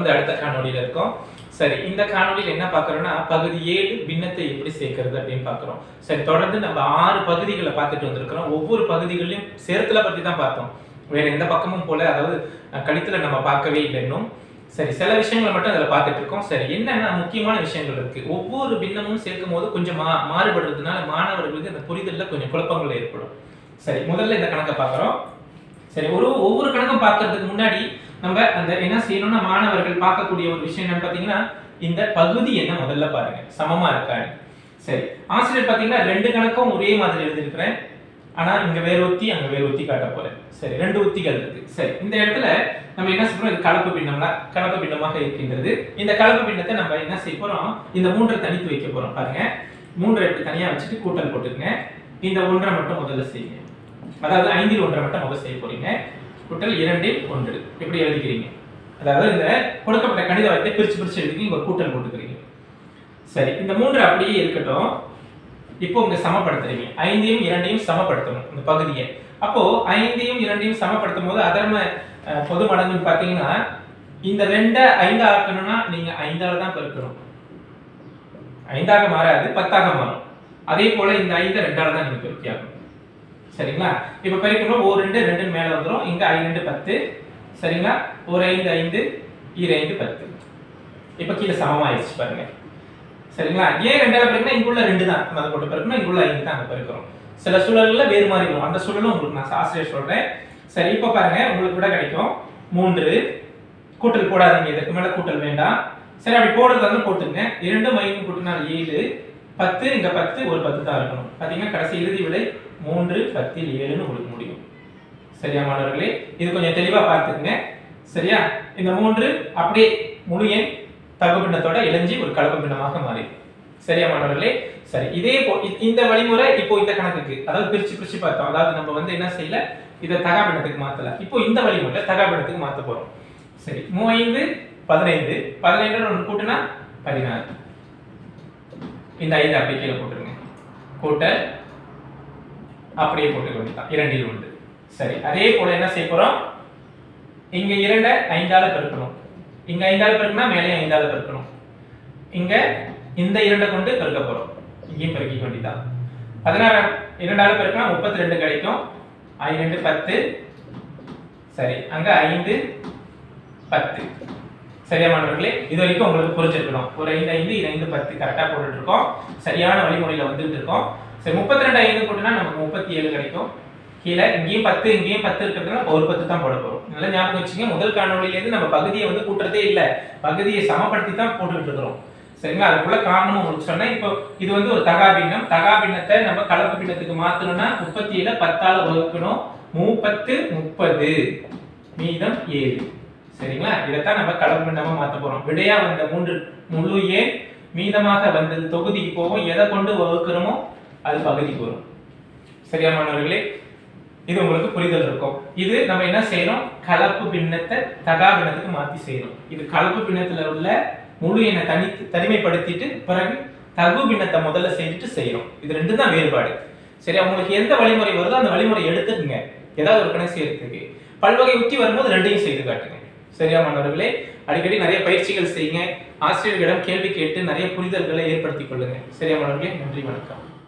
தொடர்ந்து அடுத்த காணொளியில இருக்கோம் சரி இந்த காணொளியில் என்ன பார்க்கறோம்னா பகுதி ஏழு பின்னத்தை எப்படி சேர்க்கறது அப்படின்னு பார்க்குறோம் சரி தொடர்ந்து நம்ம ஆறு பகுதிகளை பார்த்துட்டு வந்திருக்கிறோம் ஒவ்வொரு பகுதிகளையும் சேர்த்துல பற்றி தான் பார்த்தோம் வேற எந்த பக்கமும் போல அதாவது அஹ், கணித்துல நம்ம பார்க்கவே இல்லை இன்னும் சரி சில விஷயங்களை மட்டும் அதில் பார்த்துட்டு இருக்கோம் சரி என்னென்ன முக்கியமான விஷயங்கள் இருக்கு ஒவ்வொரு பின்னமும் சேர்க்கும் போது கொஞ்சம் மா மாறுபடுறதுனால மாணவர்களுக்கு இந்த புரிதல்ல கொஞ்சம் குழப்பங்கள் ஏற்படும் சரி முதல்ல இந்த கணக்கை பார்க்குறோம் சரி ஒரு ஒவ்வொரு கணக்கும் பார்க்கறதுக்கு முன்னாடி நம்ம அந்த என்ன செய்யணும்னா மாணவர்கள் பார்க்கக்கூடிய ஒரு விஷயம் என்னன்னு பார்த்தீங்கன்னா இந்த பகுதி என்ன முதல்ல பாருங்க சமமா இருக்கான்னு சரி ஆசிரியர் பார்த்தீங்கன்னா ரெண்டு கணக்கும் ஒரே மாதிரி எழுதியிருக்கிறேன் ஆனா இங்க வேற ஒத்தி அங்க வேற ஒத்தி காட்ட போறேன் சரி ரெண்டு ஒத்திகள் இருக்கு சரி இந்த இடத்துல நம்ம என்ன சொல்றோம் இது கலப்பு பின்னம்னா கலப்பு பின்னமாக இருக்கின்றது இந்த கலப்பு பின்னத்தை நம்ம என்ன செய்ய போறோம் இந்த மூன்றை தனித்து வைக்க போறோம் பாருங்க மூன்றை இப்படி தனியா வச்சுட்டு கூட்டல் போட்டுக்கங்க இந்த ஒன்றை மட்டும் முதல்ல செய்யுங்க அதாவது ஐந்தில் ஒன்றை மட்டும் முதல்ல செய்ய போறீங்க கூட்டல் இரண்டில் ஒன்று இப்படி எழுதிக்கிறீங்க அதாவது இந்த கொடுக்கப்பட்ட கணித வாய்ப்பை பிரிச்சு பிரிச்சு எழுதிக்கிறீங்க ஒரு கூட்டல் போட்டுக்கிறீங்க சரி இந்த மூன்று அப்படியே இருக்கட்டும் இப்போ உங்க சமப்படுத்துறீங்க ஐந்தையும் இரண்டையும் சமப்படுத்தணும் இந்த பகுதியை அப்போ ஐந்தையும் இரண்டையும் சமப்படுத்தும் போது அதர்ம அஹ், பொது மடங்குன்னு பாத்தீங்கன்னா இந்த ரெண்டை ஐந்தா ஆக்கணும்னா நீங்க ஐந்தால தான் பெருக்கணும் ஐந்தாக மாறாது பத்தாக மாறும் அதே போல இந்த ஐந்தை ரெண்டால தான் நீங்க பெருக்கியாகணும் சரிங்களா இப்ப பெருக்கணும் ஒரு ரெண்டு ரெண்டு மேல வந்துரும் இங்க ஐ ரெண்டு பத்து சரிங்களா ஒரு ஐந்து ஐந்து ஈர ஐந்து பத்து இப்ப கீழே சமமாயிருச்சு பாருங்க சரிங்களா ஏன் ரெண்டாவது பெருக்குனா இங்குள்ள ரெண்டு தான் அதை போட்டு பெருக்கணும் இங்குள்ள ஐந்து தான் அங்க பெருக்கிறோம் சில சூழல்கள்ல வேறு மாதிரி வரும் அந்த சூழலும் உங்களுக்கு நான் ஆசிரியர் சொல்றேன் சரி இப்ப பாருங்க உங்களுக்கு விட கிடைக்கும் மூன்று கூட்டல் போடாதீங்க இதுக்கு மேல கூட்டல் வேண்டாம் சரி அப்படி போடுறது வந்து போட்டுங்க இரண்டு ஐந்து கூட்டினால் ஏழு பத்து இங்க பத்து ஒரு பத்து தான் இருக்கணும் பாத்தீங்கன்னா கடைசி இறுதி விடை மூன்று பத்தில் ஏழுன்னு உங்களுக்கு முடியும் சரியா மாணவர்களே இது கொஞ்சம் தெளிவா பார்த்துக்குங்க சரியா இந்த மூன்று அப்படியே முழு எண் தகுபின்னத்தோட இளைஞ்சி ஒரு கலப்பு பின்னமாக மாறி சரியா மாணவர்களே சரி இதே போ இ- இந்த வழிமுறை இப்போ இந்த கணக்குக்கு அதாவது பிரிச்சு பிரிச்சு பார்த்தோம் அதாவது நம்ம வந்து என்ன செய்யல இதை தகாபின்னத்துக்கு மாத்தல இப்போ இந்த வழிமுறை தகாபின்னத்துக்கு மாத்த போறோம் சரி மூவைந்து பதினைந்து பதினைந்து ஒன்று கூட்டினா பதினாறு இந்த ஐந்து அப்படியே கீழே போட்டுருங்க கூட்டல் அப்படியே போட்டுக்க வேண்டியதான் இரண்டில் ஒன்று சரி அதே போல என்ன செய்ய போறோம் இங்க இரண்டை ஐந்தால பெருக்கணும் இங்க ஐந்தால பெருக்கினா மேலே ஐந்தால பெருக்கணும் இங்க இந்த இரண்டை கொண்டு பெருக்க போறோம் இங்கேயும் பெருக்கிக்க வேண்டியதான் பதினாறு இரண்டால பெருக்கினா முப்பத்தி ரெண்டு கிடைக்கும் ஐ ரெண்டு பத்து சரி அங்க ஐந்து பத்து சரியா மாணவர்களே இது வரைக்கும் உங்களுக்கு புரிஞ்சிருக்கணும் ஒரு ஐந்து ஐந்து இது ஐந்து பத்து கரெக்டா போட்டுட்டு இருக்கோம் சரியான வழிமுறையில வந்துட்டு இருக்கோம் சரி முப்பத்தி ரெண்டு ஐந்து போட்டுனா நமக்கு முப்பத்தி ஏழு கிடைக்கும் கீழே இங்கேயும் பத்து இங்கேயும் பத்து இருக்கிறதுனால இப்ப ஒரு பத்து தான் போட போறோம் நல்லா ஞாபகம் வச்சுங்க முதல் காணொலியிலேருந்து நம்ம பகுதியை வந்து கூட்டுறதே இல்லை பகுதியை சமப்படுத்தி தான் போட்டுக்கிட்டு இருக்கிறோம் சரிங்களா அதுக்குள்ள காரணமும் உங்களுக்கு சொன்னேன் இப்போ இது வந்து ஒரு தகாபின்னம் தகாபின்னத்தை நம்ம கலப்பு பின்னத்துக்கு மாத்தணும்னா முப்பத்தி ஏழு பத்தால வகுக்கணும் மூப்பத்து முப்பது மீதம் ஏழு சரிங்களா இதைத்தான் நம்ம கலப்பு பின்னமா மாத்த போறோம் விடையா வந்த மூன்று முழு ஏன் மீதமாக வந்தது தொகுதிக்கு போகும் எதை கொண்டு வகுக்கிறோமோ அது பகுதிக்கு வரும் சரியா மாணவர்களே இது உங்களுக்கு புரிதல் இருக்கும் இது நம்ம என்ன செய்யறோம் கலப்பு பின்னத்தை தகா பின்னத்துக்கு மாத்தி செய்யறோம் இது கலப்பு பின்னத்துல உள்ள முழு எண்ணை தனி தனிமைப்படுத்திட்டு பிறகு தகு பின்னத்தை முதல்ல செஞ்சுட்டு செய்யறோம் இது ரெண்டு தான் வேறுபாடு சரியா உங்களுக்கு எந்த வழிமுறை வருதோ அந்த வழிமுறை எடுத்துக்கங்க ஏதாவது ஒரு கணக்கு செய்யறதுக்கு பல்வகை உத்தி வரும்போது ரெண்டையும் செய்து காட்டுங்க சரியா மாணவர்களே அடிக்கடி நிறைய பயிற்சிகள் செய்யுங்க ஆசிரியர்களிடம் கேள்வி கேட்டு நிறைய புரிதல்களை ஏற்படுத்திக் கொள்ளுங்க சரியா மாணவர்களே நன்றி வணக்கம்